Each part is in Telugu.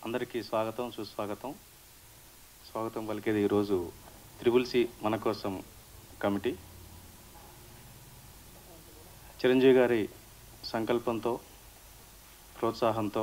అందరికీ స్వాగతం సుస్వాగతం స్వాగతం పలికేది ఈరోజు త్రిబుల్ సి మన కోసం కమిటీ చిరంజీవి గారి సంకల్పంతో ప్రోత్సాహంతో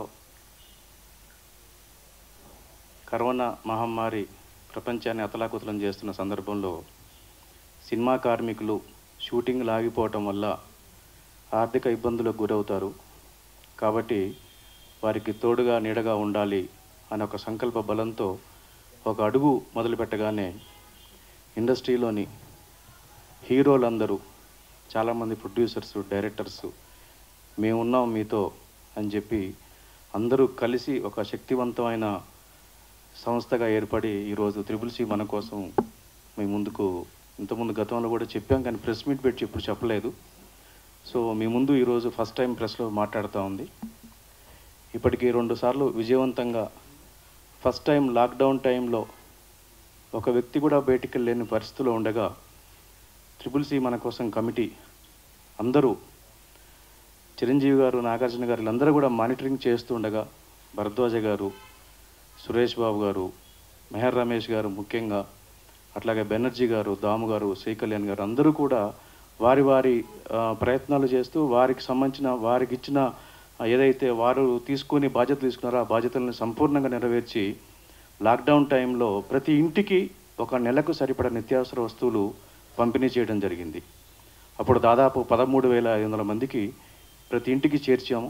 కరోనా మహమ్మారి ప్రపంచాన్ని అతలాకుతలం చేస్తున్న సందర్భంలో సినిమా కార్మికులు షూటింగ్ లాగిపోవటం వల్ల ఆర్థిక ఇబ్బందులకు గురవుతారు కాబట్టి వారికి తోడుగా నీడగా ఉండాలి అనే ఒక సంకల్ప బలంతో ఒక అడుగు మొదలు పెట్టగానే ఇండస్ట్రీలోని హీరోలందరూ చాలామంది ప్రొడ్యూసర్స్ డైరెక్టర్స్ మేమున్నాం మీతో అని చెప్పి అందరూ కలిసి ఒక శక్తివంతమైన సంస్థగా ఏర్పడి ఈరోజు త్రిబుల్ సి మన కోసం మీ ముందుకు ఇంతకుముందు గతంలో కూడా చెప్పాం కానీ ప్రెస్ మీట్ పెట్టి ఎప్పుడు చెప్పలేదు సో మీ ముందు ఈరోజు ఫస్ట్ టైం ప్రెస్లో మాట్లాడుతూ ఉంది ఇప్పటికి రెండు సార్లు విజయవంతంగా ఫస్ట్ టైం లాక్డౌన్ టైంలో ఒక వ్యక్తి కూడా బయటికి వెళ్ళలేని పరిస్థితిలో ఉండగా ట్రిపుల్ సి మన కోసం కమిటీ అందరూ చిరంజీవి గారు నాగార్జున గారు వీళ్ళందరూ కూడా మానిటరింగ్ చేస్తూ ఉండగా భరద్వాజ గారు సురేష్ బాబు గారు మెహర్ రమేష్ గారు ముఖ్యంగా అట్లాగే బెనర్జీ గారు దాము గారు శ్రీ కళ్యాణ్ గారు అందరూ కూడా వారి వారి ఆ, ప్రయత్నాలు చేస్తూ వారికి సంబంధించిన వారికి ఇచ్చిన ఆ, ఏదైతే వారు తీసుకుని బాధ్యత తీసుకున్నారో ఆ బాధ్యతలను సంపూర్ణంగా నెరవేర్చి లాక్డౌన్ టైంలో ప్రతి ఇంటికి ఒక నెలకు సరిపడ నిత్యావసర వస్తువులు పంపిణీ చేయడం జరిగింది అప్పుడు దాదాపు పదమూడు వేల ఐదు వందల మందికి ప్రతి ఇంటికి చేర్చాము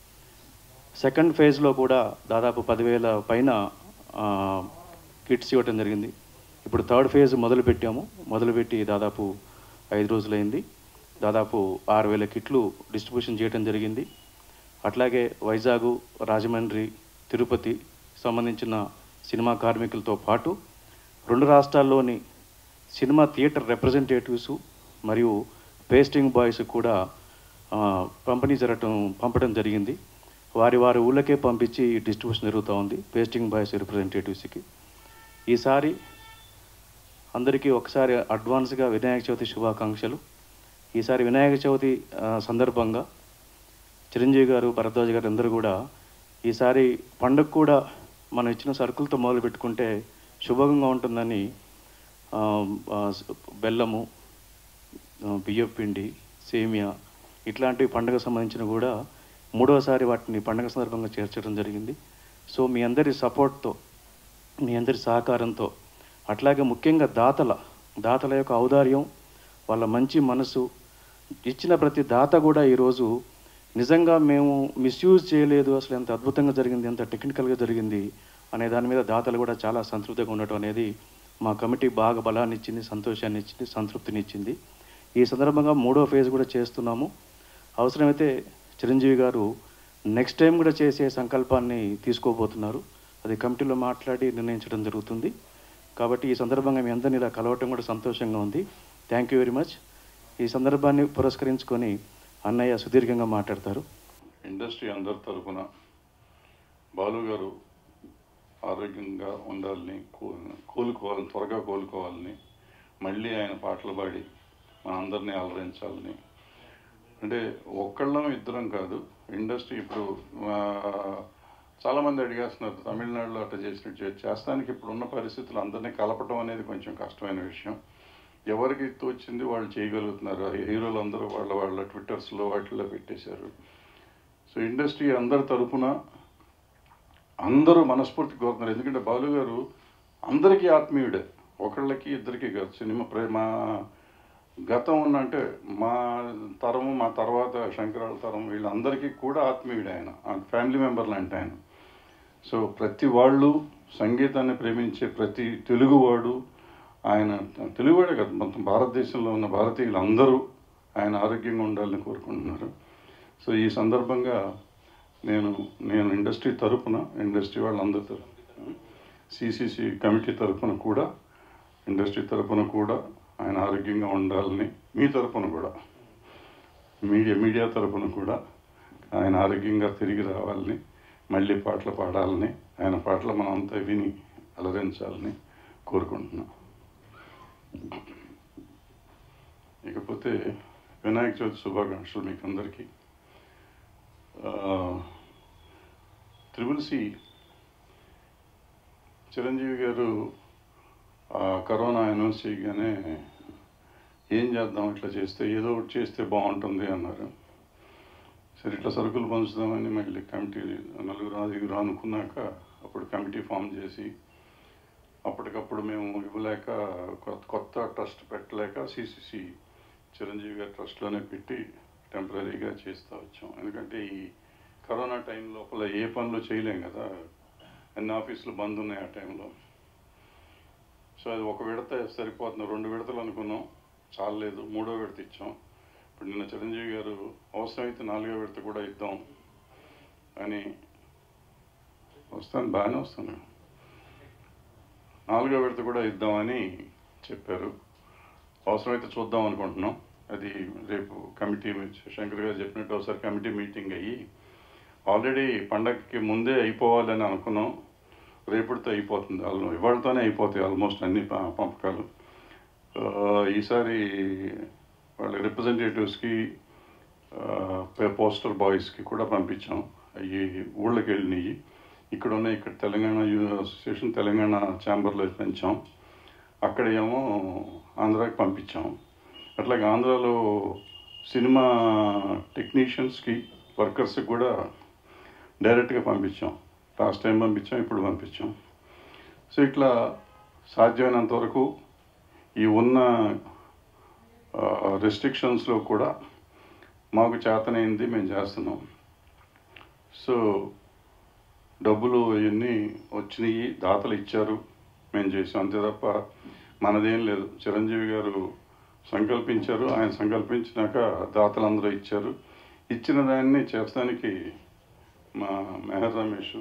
సెకండ్ ఫేజ్లో కూడా దాదాపు పదివేల పైన ఆ, కిట్స్ ఇవ్వటం జరిగింది ఇప్పుడు థర్డ్ ఫేజ్ మొదలు పెట్టాము మొదలుపెట్టి దాదాపు ఐదు రోజులైంది దాదాపు ఆరు వేల కిట్లు డిస్ట్రిబ్యూషన్ చేయడం జరిగింది అట్లాగే వైజాగు రాజమండ్రి తిరుపతి సంబంధించిన సినిమా కార్మికులతో పాటు రెండు రాష్ట్రాల్లోని సినిమా థియేటర్ రిప్రజెంటేటివ్స్ మరియు పేస్టింగ్ బాయ్స్ కూడా ఆ, పంపిణీ జరగటం పంపడం జరిగింది వారి వారి ఊళ్ళకే పంపించి ఈ డిస్ట్రిబ్యూషన్ జరుగుతూ ఉంది పేస్టింగ్ బాయ్స్ రిప్రజెంటేటివ్స్కి ఈసారి అందరికీ ఒకసారి అడ్వాన్స్గా వినాయక చవితి శుభాకాంక్షలు ఈసారి వినాయక చవితి ఆ, సందర్భంగా చిరంజీవి గారు భరద్వాజ్ గారు అందరూ కూడా ఈసారి పండుగ కూడా మనం ఇచ్చిన సరుకులతో మొదలు పెట్టుకుంటే శుభంగా ఉంటుందని ఆ, ఆ, బెల్లము ఆ, బియ్యం పిండి సేమియా ఇట్లాంటి పండుగ సంబంధించిన కూడా మూడవసారి వాటిని పండుగ సందర్భంగా చేర్చడం జరిగింది సో మీ అందరి సపోర్ట్తో మీ అందరి సహకారంతో అట్లాగే ముఖ్యంగా దాతల దాతల యొక్క ఔదార్యం వాళ్ళ మంచి మనసు ఇచ్చిన ప్రతి దాత కూడా ఈరోజు నిజంగా మేము మిస్యూజ్ చేయలేదు అసలు ఎంత అద్భుతంగా జరిగింది ఎంత టెక్నికల్గా జరిగింది అనే దాని మీద దాతలు కూడా చాలా సంతృప్తిగా ఉండటం అనేది మా కమిటీ బాగా బలాన్ని ఇచ్చింది సంతోషాన్ని ఇచ్చింది సంతృప్తిని ఇచ్చింది ఈ సందర్భంగా మూడో ఫేజ్ కూడా చేస్తున్నాము అవసరమైతే చిరంజీవి గారు నెక్స్ట్ టైం కూడా చేసే సంకల్పాన్ని తీసుకోబోతున్నారు అది కమిటీలో మాట్లాడి నిర్ణయించడం జరుగుతుంది కాబట్టి ఈ సందర్భంగా మీ అందరినీ ఇలా కలవటం కూడా సంతోషంగా ఉంది థ్యాంక్ యూ వెరీ మచ్ ఈ సందర్భాన్ని పురస్కరించుకొని అన్నయ్య సుదీర్ఘంగా మాట్లాడతారు ఇండస్ట్రీ అందరి తరఫున బాలు గారు ఆరోగ్యంగా ఉండాలని కో- కోలుకోవాలని త్వరగా కోలుకోవాలని మళ్ళీ ఆయన పాటలు పాడి మనందరినీ అలరించాలని అంటే ఒక్కళ్ళం ఇద్దరం కాదు ఇండస్ట్రీ ఇప్పుడు ఆ, చాలామంది అడిగేస్తున్నారు తమిళనాడులో అట్లా చేసినట్టు చే- చేస్తానికి ఇప్పుడు ఉన్న పరిస్థితులు అందరినీ కలపటం అనేది కొంచెం కష్టమైన విషయం ఎవరికి తోచింది వాళ్ళు చేయగలుగుతున్నారు హీరోలు అందరూ వాళ్ళ వాళ్ళ ట్విట్టర్స్లో వాటిల్లో పెట్టేశారు సో ఇండస్ట్రీ అందరి తరపున అందరూ మనస్ఫూర్తి కోరుతున్నారు ఎందుకంటే బాలు గారు అందరికీ ఆత్మీయుడే ఒకళ్ళకి ఇద్దరికి కాదు సినిమా ప్రేమ గతం ఉన్న అంటే మా తరము మా తర్వాత శంకరాల తరం వీళ్ళందరికీ కూడా ఆత్మీయుడే ఆయన ఫ్యామిలీ మెంబర్లు అంటే ఆయన సో ప్రతి వాళ్ళు సంగీతాన్ని ప్రేమించే ప్రతి తెలుగువాడు ఆయన తెలుగువాడే కాదు మొత్తం భారతదేశంలో ఉన్న భారతీయులు అందరూ ఆయన ఆరోగ్యంగా ఉండాలని కోరుకుంటున్నారు సో ఈ సందర్భంగా నేను నేను ఇండస్ట్రీ తరపున ఇండస్ట్రీ వాళ్ళందరి తరపున సిసిసి కమిటీ తరపున కూడా ఇండస్ట్రీ తరపున కూడా ఆయన ఆరోగ్యంగా ఉండాలని మీ తరపున కూడా మీడియా మీడియా తరపున కూడా ఆయన ఆరోగ్యంగా తిరిగి రావాలని మళ్ళీ పాటలు పాడాలని ఆయన పాటలు మనం అంతా విని అలరించాలని కోరుకుంటున్నాం ఇకపోతే వినాయక చవితి శుభాకాంక్షలు మీకు అందరికీ త్రిబుల్ సి చిరంజీవి గారు ఆ, కరోనా అనౌన్స్ చేయగానే ఏం చేద్దాం ఇట్లా చేస్తే ఏదో ఒకటి చేస్తే బాగుంటుంది అన్నారు సరే ఇట్లా సరుకులు పంచుదామని మళ్ళీ కమిటీ నలుగురు ఐదుగురు అనుకున్నాక అప్పుడు కమిటీ ఫామ్ చేసి అప్పటికప్పుడు మేము ఇవ్వలేక కొత్త కొత్త ట్రస్ట్ పెట్టలేక సిసిసి చిరంజీవి గారి ట్రస్ట్లోనే పెట్టి టెంపరీగా చేస్తూ వచ్చాం ఎందుకంటే ఈ కరోనా టైం లోపల ఏ పనులు చేయలేం కదా అన్ని ఆఫీసులు బంద్ ఉన్నాయి ఆ టైంలో సో అది ఒక విడత సరిపోతుంది రెండు విడతలు అనుకున్నాం చాలలేదు మూడో విడత ఇచ్చాం ఇప్పుడు నిన్న చిరంజీవి గారు అవసరమైతే నాలుగో విడత కూడా ఇద్దాం అని వస్తాను బాగానే వస్తాను నాలుగో విడత కూడా ఇద్దామని చెప్పారు అవసరమైతే చూద్దాం అనుకుంటున్నాం అది రేపు కమిటీ శంకర్ గారు చెప్పినట్టు ఒకసారి కమిటీ మీటింగ్ అయ్యి ఆల్రెడీ పండగకి ముందే అయిపోవాలని అనుకున్నాం రేపటితో అయిపోతుంది వాళ్ళు ఇవాళతోనే అయిపోతాయి ఆల్మోస్ట్ అన్ని ప- పంపకాలు ఆ, ఈసారి వాళ్ళ రిప్రజెంటేటివ్స్కి పోస్టల్ బాయ్స్కి కూడా పంపించాం అవి ఊళ్ళకి వెళ్ళినాయి ఇక్కడ ఉన్న ఇక్కడ తెలంగాణ యూనియన్ అసోసియేషన్ తెలంగాణ ఛాంబర్లో పెంచాం అక్కడ ఏమో ఆంధ్రాకి పంపించాం అట్లాగే ఆంధ్రాలో సినిమా టెక్నీషియన్స్కి వర్కర్స్కి కూడా డైరెక్ట్గా పంపించాం లాస్ట్ టైం పంపించాం ఇప్పుడు పంపించాం సో ఇట్లా సాధ్యమైనంత వరకు ఈ ఉన్న రెస్ట్రిక్షన్స్లో కూడా మాకు చేతనైంది మేము చేస్తున్నాం సో డబ్బులు ఇవన్నీ వచ్చినాయి దాతలు ఇచ్చారు మేము చేసాం అంతే తప్ప మనదేం లేదు చిరంజీవి గారు సంకల్పించారు ఆయన సంకల్పించినాక దాతలందరూ ఇచ్చారు ఇచ్చిన దాన్ని చేస్తానికి మా మెహర్ రమేష్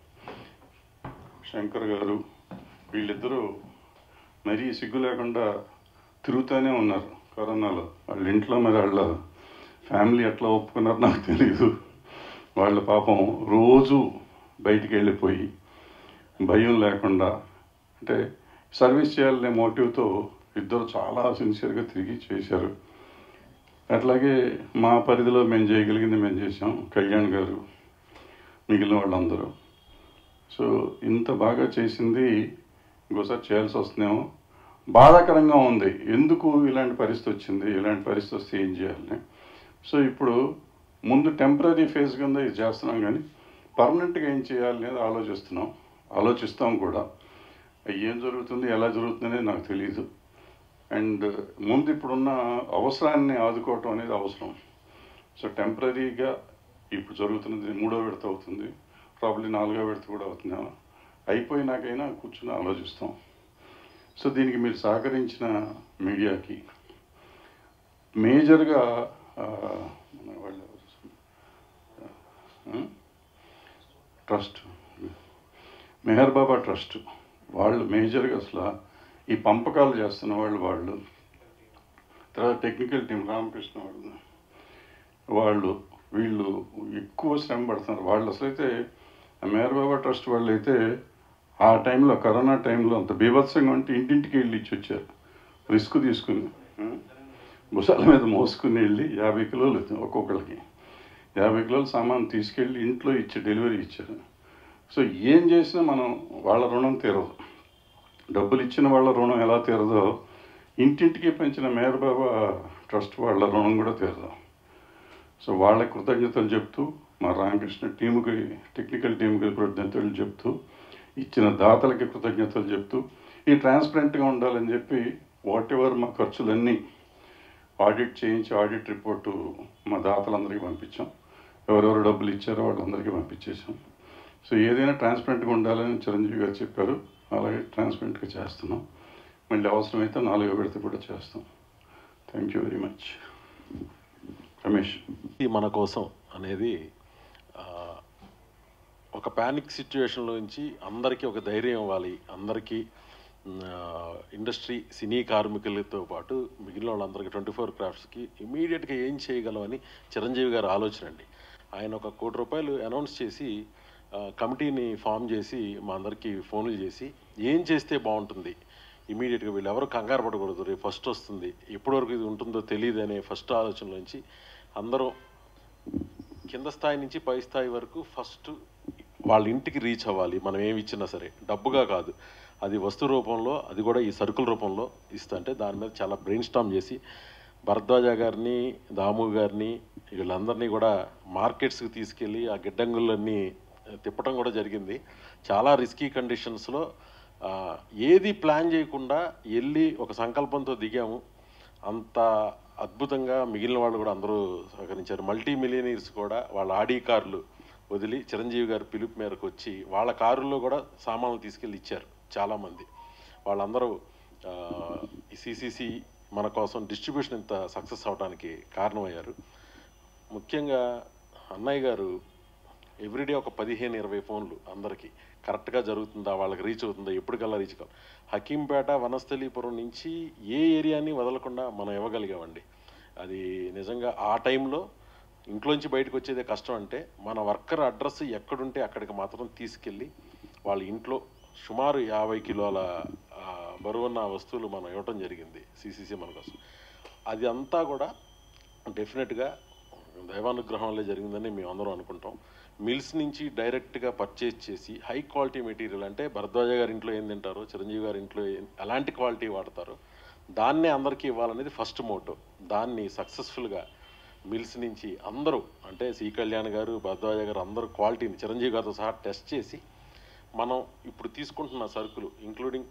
శంకర్ గారు వీళ్ళిద్దరూ మరీ సిగ్గు లేకుండా తిరుగుతూనే ఉన్నారు కరోనాలో వాళ్ళ ఇంట్లో మరి వాళ్ళ ఫ్యామిలీ ఎట్లా ఒప్పుకున్నారో నాకు తెలియదు వాళ్ళ పాపం రోజు బయటికి వెళ్ళిపోయి భయం లేకుండా అంటే సర్వీస్ చేయాలనే మోటివ్తో ఇద్దరు చాలా సిన్సియర్గా తిరిగి చేశారు అట్లాగే మా పరిధిలో మేము చేయగలిగింది మేము చేసాం కళ్యాణ్ గారు మిగిలిన వాళ్ళందరూ సో ఇంత బాగా చేసింది ఇంకోసారి చేయాల్సి వస్తుందేమో బాధాకరంగా ఉంది ఎందుకు ఇలాంటి పరిస్థితి వచ్చింది ఇలాంటి పరిస్థితి వస్తే ఏం చేయాలని సో ఇప్పుడు ముందు టెంపరీ ఫేజ్ కింద ఇది చేస్తున్నాం కానీ పర్మనెంట్గా ఏం చేయాలి అనేది ఆలోచిస్తున్నాం ఆలోచిస్తాం కూడా అవి ఏం జరుగుతుంది ఎలా జరుగుతుంది అనేది నాకు తెలియదు అండ్ ముందు ఇప్పుడున్న అవసరాన్ని ఆదుకోవటం అనేది అవసరం సో టెంపరీగా ఇప్పుడు జరుగుతున్నది మూడో విడత అవుతుంది ప్రాబ్లీ నాలుగో విడత కూడా అవుతుందేమో అయిపోయినాకైనా కూర్చుని ఆలోచిస్తాం సో దీనికి మీరు సహకరించిన మీడియాకి మేజర్గా ఆ, మన వాళ్ళు ఆ, ట్రస్ట్ మెహర్ బాబా ట్రస్ట్ వాళ్ళు మేజర్గా అసలు ఈ పంపకాలు చేస్తున్న వాళ్ళు వాళ్ళు తర్వాత టెక్నికల్ టీం రామకృష్ణ వాళ్ళు వాళ్ళు వీళ్ళు ఎక్కువ శ్రమ పడుతున్నారు వాళ్ళు అసలైతే ఆ మేహర్ బాబా ట్రస్ట్ వాళ్ళు అయితే ఆ టైంలో కరోనా టైంలో అంత బీభత్సంగా ఉంటే ఇంటింటికి వెళ్ళి ఇచ్చి వచ్చారు రిస్క్ తీసుకుని ఆ? భుజాల మీద మోసుకుని వెళ్ళి యాభై కిలోలు ఒక్కొక్కరికి యాభై కిలోల సామాన్ తీసుకెళ్ళి ఇంట్లో ఇచ్చి డెలివరీ ఇచ్చారు సో ఏం చేసినా మనం వాళ్ళ రుణం తీరదు డబ్బులు ఇచ్చిన వాళ్ళ రుణం ఎలా తీరదో ఇంటింటికి పెంచిన మేయర్ బాబా ట్రస్ట్ వాళ్ళ రుణం కూడా తీరదు సో వాళ్ళకి కృతజ్ఞతలు చెప్తూ మా రామకృష్ణ టీముకి టెక్నికల్ టీంకి కృతజ్ఞతలు చెప్తూ ఇచ్చిన దాతలకి కృతజ్ఞతలు చెప్తూ ఈ ట్రాన్స్పరెంట్గా ఉండాలని చెప్పి వాట్ ఎవర్ మా ఖర్చులన్నీ ఆడిట్ చేయించి ఆడిట్ రిపోర్టు మా దాతలందరికీ పంపించాం ఎవరెవరు డబ్బులు ఇచ్చారో వాళ్ళందరికీ పంపించేసాం సో ఏదైనా ట్రాన్స్పరెంట్గా ఉండాలని చిరంజీవి గారు చెప్పారు అలాగే ట్రాన్స్పరెంట్గా చేస్తున్నాం మళ్ళీ అవసరమైతే నాలుగో విడత కూడా చేస్తాం thank you very much Ramesh ఇది మన కోసం అనేది ఆ, ఒక ప్యానిక్ సిచ్యువేషన్లో నుంచి అందరికీ ఒక ధైర్యం ఇవ్వాలి అందరికీ ఇండస్ట్రీ సినీ కార్మికులతో పాటు మిగిలిన వాళ్ళందరికీ ట్వంటీ ఫోర్ క్రాఫ్ట్స్కి ఇమీడియట్గా ఏం చేయగలమని చిరంజీవి గారు ఆలోచన అండి ఆయన ఒక కోటి రూపాయలు అనౌన్స్ చేసి ఆ, కమిటీని ఫామ్ చేసి మా అందరికీ ఫోన్లు చేసి ఏం చేస్తే బాగుంటుంది ఇమీడియట్గా వీళ్ళు ఎవరు కంగారు పడకూడదు రేపు ఫస్ట్ వస్తుంది ఎప్పటి వరకు ఇది ఉంటుందో తెలియదు అనే ఫస్ట్ ఆలోచనలోంచి అందరూ కింద స్థాయి నుంచి పై స్థాయి వరకు ఫస్ట్ వాళ్ళ ఇంటికి రీచ్ అవ్వాలి మనం ఏమి ఇచ్చినా సరే డబ్బుగా కాదు అది వస్తు రూపంలో అది కూడా ఈ సరుకుల రూపంలో ఇస్తుంటే దాని మీద చాలా బ్రెయిన్ స్టామ్ చేసి భరద్వాజ గారిని దాము గారిని వీళ్ళందరినీ కూడా మార్కెట్స్కి తీసుకెళ్ళి ఆ గిడ్డంగులన్నీ తిప్పడం కూడా జరిగింది చాలా రిస్కీ కండిషన్స్లో ఆ, ఏది ప్లాన్ చేయకుండా వెళ్ళి ఒక సంకల్పంతో దిగాము అంత అద్భుతంగా మిగిలిన వాళ్ళు కూడా అందరూ సహకరించారు మల్టీ మిలియనీర్స్ కూడా వాళ్ళ ఆడి కార్లు వదిలి చిరంజీవి గారి పిలుపు మేరకు వచ్చి వాళ్ళ కారుల్లో కూడా సామాన్లు తీసుకెళ్ళి ఇచ్చారు చాలామంది వాళ్ళందరూ ఆ, ఈ సిసిసి మన కోసం డిస్ట్రిబ్యూషన్ ఇంత సక్సెస్ అవడానికి కారణమయ్యారు ముఖ్యంగా అన్నయ్య గారు ఎవ్రీడే ఒక పదిహేను ఇరవై ఫోన్లు అందరికీ కరెక్ట్గా జరుగుతుందా వాళ్ళకి రీచ్ అవుతుందా ఎప్పటికల్లా రీచ్ కావాలి హకీంపేట వనస్థలీపురం నుంచి ఏ ఏరియాని వదలకుండా మనం ఇవ్వగలిగామండి అది నిజంగా ఆ టైంలో ఇంట్లోంచి బయటకు వచ్చేదే కష్టం అంటే మన వర్కర్ అడ్రస్ ఎక్కడుంటే అక్కడికి మాత్రం తీసుకెళ్ళి వాళ్ళ ఇంట్లో సుమారు యాభై కిలోల ఆ, బరువున్న వస్తువులు మనం ఇవ్వటం జరిగింది సిసిసి మన కోసం అది అంతా కూడా డెఫినెట్గా దైవానుగ్రహంలో జరిగిందని మేము అందరం అనుకుంటాం మిల్స్ నుంచి డైరెక్ట్గా పర్చేజ్ చేసి హై క్వాలిటీ మెటీరియల్ అంటే భరద్వాజ గారి ఇంట్లో ఏం తింటారో చిరంజీవి గారి ఇంట్లో ఏం- ఎలాంటి క్వాలిటీ వాడతారో దాన్నే అందరికీ ఇవ్వాలనేది ఫస్ట్ మోటో దాన్ని సక్సెస్ఫుల్గా మిల్స్ నుంచి అందరూ అంటే సి కళ్యాణ్ గారు భరద్వాజ గారు అందరూ క్వాలిటీని చిరంజీవి గారితో సహా టెస్ట్ చేసి మనం ఇప్పుడు తీసుకుంటున్న సరుకులు ఇంక్లూడింగ్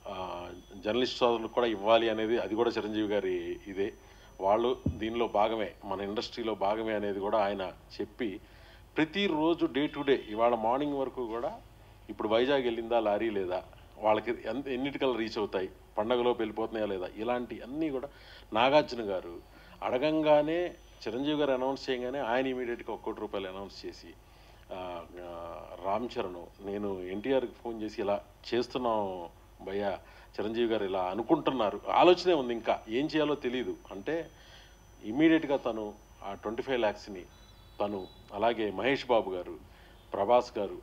జర్నలిస్ట్ సోదరులకు కూడా ఇవ్వాలి అనేది అది కూడా చిరంజీవి గారి ఇదే వాళ్ళు దీనిలో భాగమే మన ఇండస్ట్రీలో భాగమే అనేది కూడా ఆయన చెప్పి ప్రతిరోజు డే టు డే ఇవాళ మార్నింగ్ వరకు కూడా ఇప్పుడు వైజాగ్ వెళ్ళిందా లారీ లేదా వాళ్ళకి ఎంత ఎన్నిటికల్లా రీచ్ అవుతాయి పండగలో వెళ్ళిపోతున్నాయా లేదా ఇలాంటి అన్నీ కూడా నాగార్జున గారు అడగంగానే చిరంజీవి గారు అనౌన్స్ చేయగానే ఆయన ఇమీడియట్గా ఒక కోటి రూపాయలు అనౌన్స్ చేసి ఆ, ఆ, రామ్ చరణ్ నేను ఎన్టీఆర్కి ఫోన్ చేసి ఇలా చేస్తున్నాం భయ్యా చిరంజీవి గారు ఇలా అనుకుంటున్నారు ఆలోచనే ఉంది ఇంకా ఏం చేయాలో తెలియదు అంటే ఇమీడియట్గా తను ఆ ట్వంటీ ఫైవ్ ల్యాక్స్ని తను అలాగే మహేష్ బాబు గారు ప్రభాస్ గారు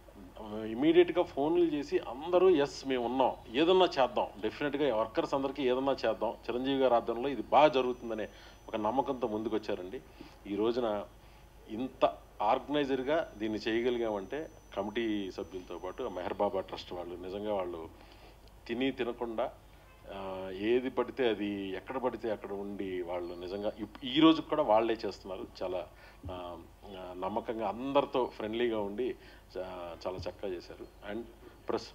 ఇమీడియట్గా ఫోన్లు చేసి అందరూ ఎస్ మేము ఉన్నాం ఏదన్నా చేద్దాం డెఫినెట్గా వర్కర్స్ అందరికీ ఏదన్నా చేద్దాం చిరంజీవి గారి ఆధ్వర్యంలో ఇది బాగా జరుగుతుందనే ఒక నమ్మకంతో ముందుకు వచ్చారండి ఈ రోజున ఇంత ఆర్గనైజర్గా దీన్ని చేయగలిగామంటే కమిటీ సభ్యులతో పాటు మెహర్ బాబా ట్రస్ట్ వాళ్ళు నిజంగా వాళ్ళు తిని తినకుండా ఆ, ఏది పడితే అది ఎక్కడ పడితే అక్కడ ఉండి వాళ్ళు నిజంగా ఇప్- ఈ రోజు కూడా వాళ్ళే చేస్తున్నారు చాలా ఆ, ఆ, నమ్మకంగా అందరితో ఫ్రెండ్లీగా ఉండి చా- చాలా చక్కగా చేశారు అండ్ ప్లస్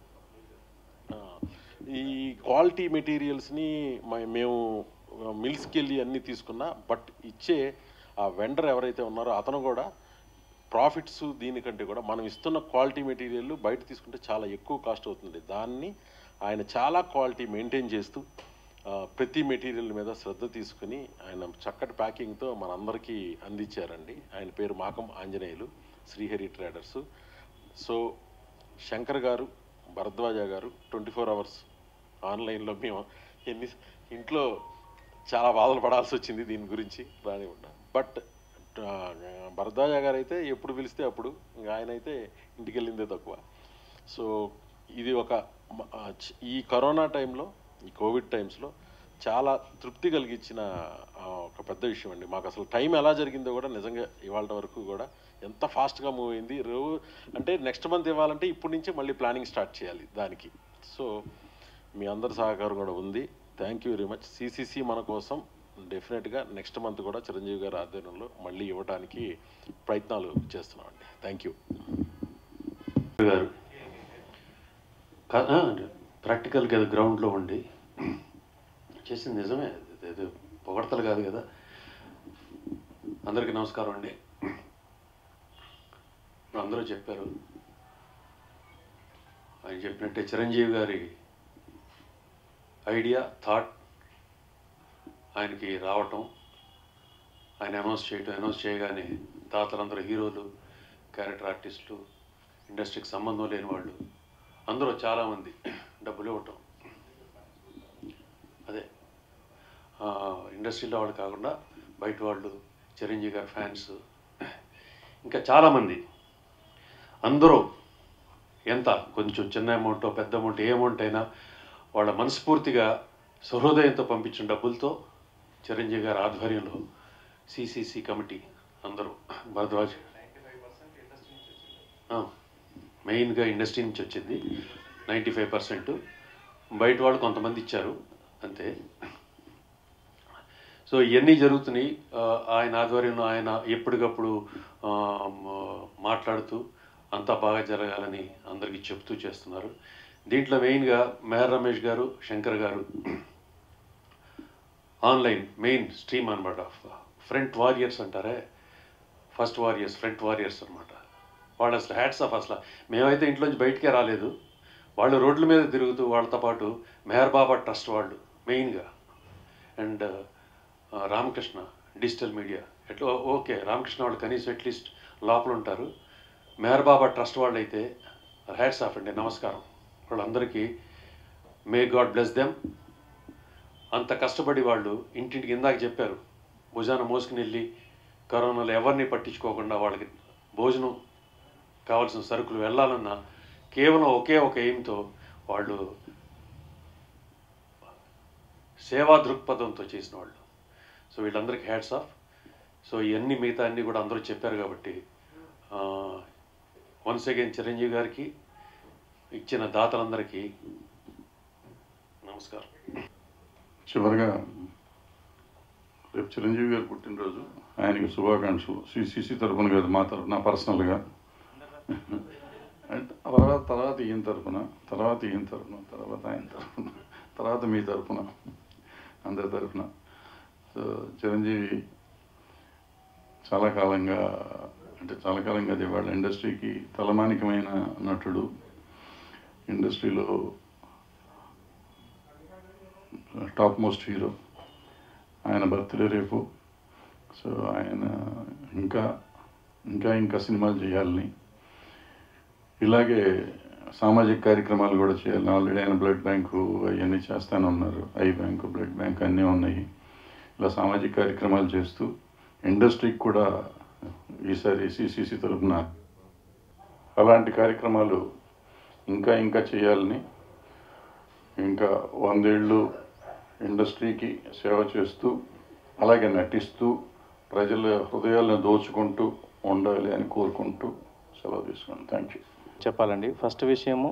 ఆ, ఈ క్వాలిటీ మెటీరియల్స్ని మ- మేము మిల్స్కి వెళ్ళి అన్నీ తీసుకున్నా బట్ ఇచ్చే ఆ వెండర్ ఎవరైతే ఉన్నారో అతను కూడా ప్రాఫిట్స్ దీనికంటే కూడా మనం ఇస్తున్న క్వాలిటీ మెటీరియల్ బయట తీసుకుంటే చాలా ఎక్కువ కాస్ట్ అవుతుంది దాన్ని ఆయన చాలా క్వాలిటీ మెయింటైన్ చేస్తూ ఆ, ప్రతి మెటీరియల్ మీద శ్రద్ధ తీసుకుని ఆయన చక్కటి ప్యాకింగ్తో మనందరికీ అందించారండి ఆయన పేరు మాకం ఆంజనేయులు శ్రీహరి ట్రేడర్స్ సో శంకర్ గారు భరద్వాజ గారు ట్వంటీ ఫోర్ అవర్స్ ఆన్లైన్లో మేము ఎన్ని ఇంట్లో చాలా బాధలు పడాల్సి వచ్చింది దీని గురించి రానివ్వండి బట్ భరద్వాజ గారు అయితే ఎప్పుడు పిలిస్తే అప్పుడు ఇంకా ఆయన అయితే ఇంటికి వెళ్ళిందే తక్కువ సో ఇది ఒక మ- ఆ, చ- ఈ కరోనా టైంలో ఈ కోవిడ్ టైమ్స్లో చాలా తృప్తి కలిగించిన ఆ, ఒక పెద్ద విషయం అండి మాకు అసలు టైం ఎలా జరిగిందో కూడా నిజంగా ఇవాళ వరకు కూడా ఎంత ఫాస్ట్గా మూవ్ అయింది రో అంటే నెక్స్ట్ మంత్ ఇవ్వాలంటే ఇప్పటి నుంచే మళ్ళీ ప్లానింగ్ స్టార్ట్ చేయాలి దానికి సో మీ అందరి సహకారం కూడా ఉంది thank you very much CCC మన కోసం డెఫినెట్గా నెక్స్ట్ మంత్ కూడా చిరంజీవి గారి ఆధ్వర్యంలో మళ్ళీ ఇవ్వడానికి ప్రయత్నాలు చేస్తున్నామండి థ్యాంక్ యూ గారు ప్రాక్టికల్గా అది గ్రౌండ్లో ఉండి చేసింది నిజమే ఇది- ఇది పొగడతలు కాదు కదా అందరికీ నమస్కారం అండి ఇప్పుడు అందరూ చెప్పారు ఆయన చెప్పినట్టే చిరంజీవి గారి ఐడియా థాట్ ఆయనకి రావటం ఆయన అనౌన్స్ చేయటం అనౌన్స్ చేయగానే తాతలందరూ హీరోలు క్యారెక్టర్ ఆర్టిస్టులు ఇండస్ట్రీకి సంబంధం లేని వాళ్ళు అందరూ చాలామంది డబ్బులు ఇవ్వటం అదే ఆ, ఇండస్ట్రీలో వాళ్ళు కాకుండా బయట వాళ్ళు చిరంజీవి గారి ఫ్యాన్స్ ఇంకా చాలామంది అందరూ ఎంత కొంచెం చిన్న అమౌంట్ పెద్ద అమౌంట్ ఏ అమౌంట్ అయినా వాళ్ళ మనస్ఫూర్తిగా సహృదయంతో పంపించిన డబ్బులతో చిరంజీవి గారి ఆధ్వర్యంలో సిసిసి కమిటీ అందరూ భరద్వాజ్ మెయిన్గా ఇండస్ట్రీ నుంచి వచ్చింది నైంటీ ఫైవ్ పర్సెంట్ బయట వాళ్ళు కొంతమంది ఇచ్చారు అంతే సో ఇవన్నీ జరుగుతున్నాయి ఆ, ఆయన ఆధ్వర్యంలో ఆయన ఎప్పటికప్పుడు ఆ, మ- మాట్లాడుతూ అంతా బాగా జరగాలని అందరికీ చెప్తూ చేస్తున్నారు దీంట్లో మెయిన్గా Meher Ramesh garu Shankar garu online mainstream అనమాట ఫ్రంట్ వారియర్స్ అంటారే ఫస్ట్ వారియర్స్ ఫ్రంట్ వారియర్స్ అనమాట వాళ్ళు అసలు హ్యాట్స్ ఆఫ్ అసలు మేమైతే ఇంట్లోంచి బయటికే రాలేదు వాళ్ళు రోడ్ల మీద తిరుగుతూ వాళ్ళతో పాటు మెహర్ బాబా ట్రస్ట్ వాళ్ళు మెయిన్గా అండ్ రామకృష్ణ డిజిటల్ మీడియా ఎట్లా ఓకే రామకృష్ణ వాళ్ళు కనీసం అట్లీస్ట్ లోపల ఉంటారు మెహర్ బాబా ట్రస్ట్ వాళ్ళు అయితే హ్యాట్స్ ఆఫ్ అండి నమస్కారం వాళ్ళందరికీ మే గాడ్ బ్లెస్ దెమ్ అంత కష్టపడి వాళ్ళు ఇంటింటికి ఇందాక చెప్పారు భుజాన మోసుకుని వెళ్ళి కరోనాలో ఎవరిని పట్టించుకోకుండా వాళ్ళకి భోజనం కావాల్సిన సరుకులు వెళ్ళాలన్నా కేవలం ఒకే ఒక ఎయిమ్తో వాళ్ళు సేవా దృక్పథంతో చేసిన వాళ్ళు సో వీళ్ళందరికీ హ్యాట్స్ ఆఫ్ సో ఇవన్నీ మిగతా అన్నీ కూడా అందరూ చెప్పారు కాబట్టి వన్స్ అగైన్ చిరంజీవి గారికి ఇచ్చిన దాతలందరికీ నమస్కారం చివరిగా రేపు చిరంజీవి గారు పుట్టినరోజు ఆయనకి శుభాకాంక్షలు సిసిసి తరఫున కాదు మా తరఫున పర్సనల్గా అంటే తర్వాత తర్వాత ఈయన తరఫున తర్వాత ఈయన తరఫున తర్వాత ఆయన తరఫున తర్వాత మీ తరఫున అందరి తరఫున సో చిరంజీవి చాలా కాలంగా అంటే చాలా కాలంగా అది వాళ్ళ ఇండస్ట్రీకి తలమానికమైన నటుడు ఇండస్ట్రీలో టాప్ మోస్ట్ హీరో ఆయన బర్త్డే రేపు సో ఆయన ఇంకా ఇంకా ఇంకా సినిమాలు చేయాలని ఇలాగే సామాజిక కార్యక్రమాలు కూడా చేయాలి ఆల్రెడీ ఆయన బ్లడ్ బ్యాంకు అవన్నీ చేస్తానన్నారు ఐ బ్యాంకు బ్లడ్ బ్యాంక్ అన్నీ ఉన్నాయి ఇలా సామాజిక కార్యక్రమాలు చేస్తూ ఇండస్ట్రీకి కూడా ఈసారి సిసిసి తరఫున అలాంటి కార్యక్రమాలు ఇంకా ఇంకా చేయాలని ఇంకా వందేళ్ళు ఇండస్ట్రీకి సేవ చేస్తూ అలాగే నటిస్తూ ప్రజల హృదయాలను దోచుకుంటూ ఉండాలి అని కోరుకుంటూ సెలవు తీసుకున్నాను థ్యాంక్ యూ చెప్పాలండి ఫస్ట్ విషయము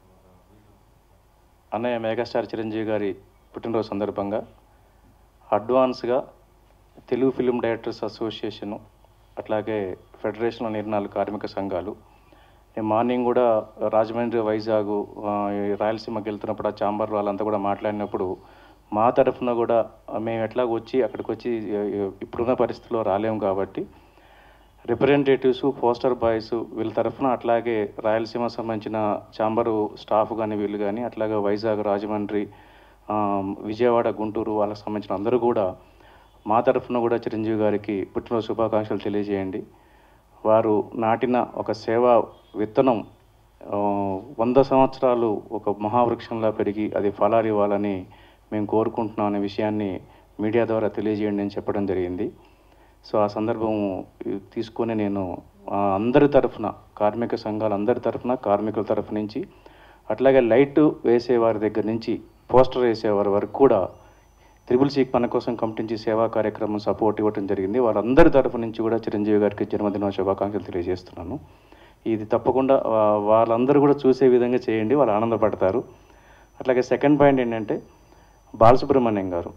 అన్నయ్య మెగాస్టార్ చిరంజీవి గారి పుట్టినరోజు సందర్భంగా అడ్వాన్స్గా తెలుగు ఫిలిం డైరెక్టర్స్ అసోసియేషను అట్లాగే ఫెడరేషన్ ఆఫ్ నిర్ణయాలు కార్మిక సంఘాలు నేను మార్నింగ్ కూడా రాజమండ్రి వైజాగ్ ఆ, ఈ రాయలసీమకి వెళ్తున్నప్పుడు ఆ చాంబర్ వాళ్ళంతా కూడా మాట్లాడినప్పుడు మా తరఫున కూడా మేము ఎట్లా వచ్చి అక్కడికి వచ్చి ఆ, ఇప్పుడున్న పరిస్థితుల్లో రాలేము కాబట్టి రిప్రజెంటేటివ్స్ పోస్టర్ బాయ్స్ వీళ్ళ తరఫున అట్లాగే రాయలసీమ సంబంధించిన చాంబరు స్టాఫ్ కానీ వీళ్ళు కానీ అట్లాగే వైజాగ్ రాజమండ్రి ఆ, విజయవాడ గుంటూరు వాళ్ళకి సంబంధించిన అందరూ కూడా మా తరఫున కూడా చిరంజీవి గారికి పుట్టినరోజు శుభాకాంక్షలు తెలియజేయండి వారు నాటిన ఒక సేవా విత్తనం ఆ, వంద సంవత్సరాలు ఒక మహావృక్షంలా పెరిగి అది ఫలాలు ఇవ్వాలని మేము కోరుకుంటున్నాం అనే విషయాన్ని మీడియా ద్వారా తెలియజేయండి అని చెప్పడం జరిగింది సో ఆ సందర్భం తీసుకొని నేను ఆ, అందరి తరఫున కార్మిక సంఘాల అందరి తరఫున కార్మికుల తరఫు నుంచి అట్లాగే లైట్ వేసే వారి దగ్గర నుంచి పోస్టర్ వేసేవారి వరకు కూడా త్రిబుల్ సీక్ మన కోసం కమిటీ సేవా కార్యక్రమం సపోర్ట్ ఇవ్వడం జరిగింది వాళ్ళందరి తరఫు నుంచి కూడా చిరంజీవి గారికి జన్మదిన శుభాకాంక్షలు తెలియజేస్తున్నాను ఇది తప్పకుండా వా- వాళ్ళందరూ కూడా చూసే విధంగా చేయండి వాళ్ళు ఆనందపడతారు అట్లాగే సెకండ్ పాయింట్ ఏంటంటే బాలసుబ్రహ్మణ్యం గారు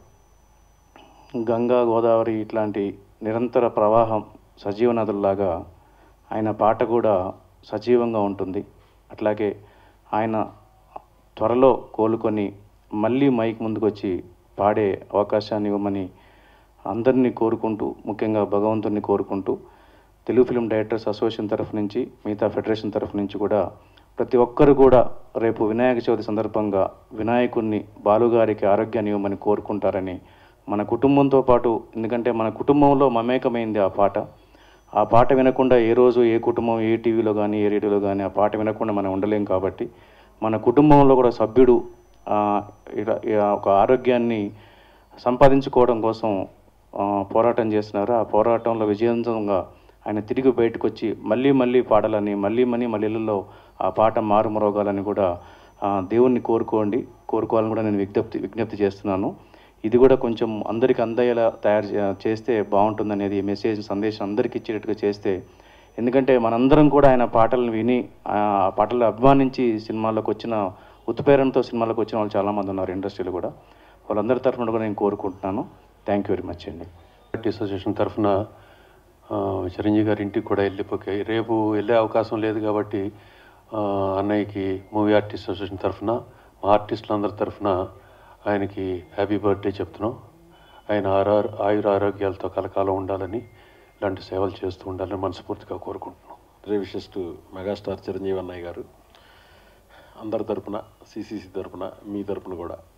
గంగా గోదావరి ఇట్లాంటి నిరంతర ప్రవాహం సజీవ నదుల్లాగా ఆయన పాట కూడా సజీవంగా ఉంటుంది అట్లాగే ఆయన త్వరలో కోలుకొని మళ్ళీ మైక్ ముందుకు వచ్చి పాడే అవకాశాన్ని ఇవ్వమని అందరినీ కోరుకుంటూ ముఖ్యంగా భగవంతుని కోరుకుంటూ తెలుగు ఫిలిం డైరెక్టర్స్ అసోసియేషన్ తరఫు నుంచి మిగతా ఫెడరేషన్ తరఫు నుంచి కూడా ప్రతి ఒక్కరు కూడా రేపు వినాయక చవితి సందర్భంగా వినాయకుడిని బాలుగారికి ఆరోగ్యాన్ని ఇవ్వమని కోరుకుంటారని మన కుటుంబంతో పాటు ఎందుకంటే మన కుటుంబంలో మమేకమైంది ఆ పాట ఆ పాట వినకుండా ఏ రోజు ఏ కుటుంబం ఏ టీవీలో కానీ ఏ రేడియోలో కానీ ఆ పాట వినకుండా మనం ఉండలేం కాబట్టి మన కుటుంబంలో కూడా సభ్యుడు ఆ, ఇలా- ఇలా ఒక ఆరోగ్యాన్ని సంపాదించుకోవడం కోసం ఆ, పోరాటం చేస్తున్నారు ఆ పోరాటంలో విజయవంతంగా ఆయన తిరిగి బయటకు వచ్చి మళ్ళీ మళ్ళీ పాడాలని మళ్ళీ మళ్ళీ మళ్ళీలలో ఆ పాట మారుమరోగాలని కూడా ఆ, దేవుణ్ణి కోరుకోండి కోరుకోవాలని కూడా నేను విజ్ఞప్తి విజ్ఞప్తి చేస్తున్నాను ఇది కూడా కొంచెం అందరికి అందేలా తయారు చే- చేస్తే బాగుంటుందనేది మెసేజ్ సందేశం అందరికి ఇచ్చేటట్టుగా చేస్తే ఎందుకంటే మనందరం కూడా ఆయన పాటలను విని ఆ పాటలు అభిమానించి సినిమాల్లోకి వచ్చిన ఉత్ప్రేరణతో సినిమాలకు వచ్చిన వాళ్ళు చాలామంది ఉన్నారు ఇండస్ట్రీలో కూడా వాళ్ళందరి తరఫున కూడా నేను కోరుకుంటున్నాను థ్యాంక్ యూ వెరీ మచ్ అండి పార్టీ అసోసియేషన్ తరఫున ఆ, చిరంజీవి గారి ఇంటికి కూడా వెళ్ళిపోయి రేపు వెళ్ళే అవకాశం లేదు కాబట్టి ఆ, అన్నయ్యకి మూవీ ఆర్టిస్ట్ అసోసియేషన్ తరఫున మా ఆర్టిస్టులందరి తరఫున ఆయనకి హ్యాపీ బర్త్డే చెప్తున్నాం ఆయన ఆరా ఆయుర ఆరోగ్యాలతో కలకాలం ఉండాలని ఇలాంటి సేవలు చేస్తూ ఉండాలని మనస్ఫూర్తిగా కోరుకుంటున్నాం రే విషెస్ టు మెగాస్టార్ చిరంజీవి అన్నయ్య గారు అందరి తరపున సిసిసి తరపున మీ తరపున కూడా